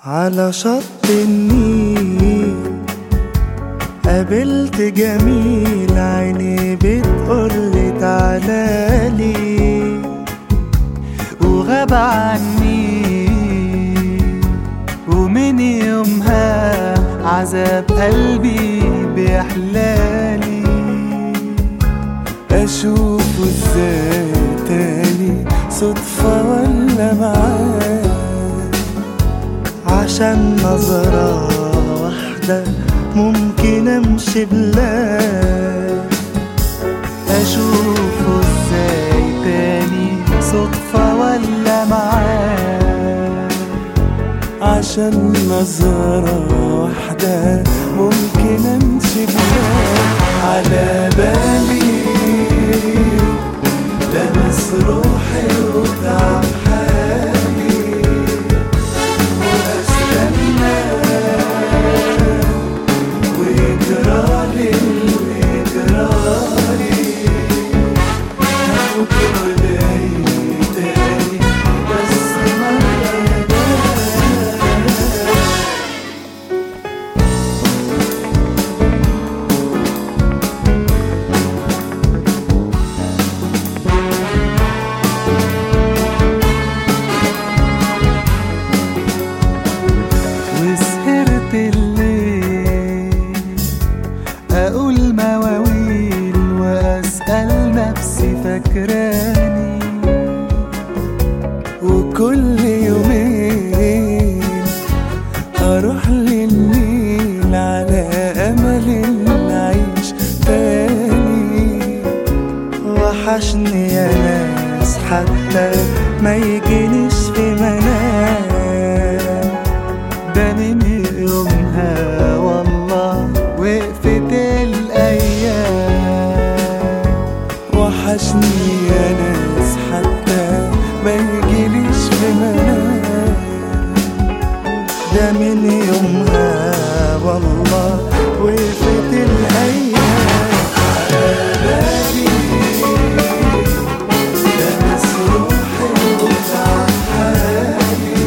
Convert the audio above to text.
على شط النيل قابلت جميل عيني بتقولي تعالالي وغاب عني ومن يومها عذاب قلبي بيحلالي اشوفه ازاي تاني صدفة ولا معاه عشان نظرة واحدة ممكن امشي بلاد اشوفه ازاي تاني صدفة ولا معاه عشان نظرة واحدة ممكن امشي بلاد على بالي لمس روحي وتعب حالي واستنى ويجرالي ويجرالي وكل عيني تاني بس مرة جاي وسهرت الليل أقول مواويل وأسأل نفسي فاكراني وكل يومين أروح للنيل على أمل نعيش تاني وحشني يا ناس حتى ما يجينيش في منام ده من يومها والله وقفت الأيام وحشني يا ناس حتى ما يجيليش في منام ده من يومها والله وقفت الأيام على بالي لمس روحي وتعب حالي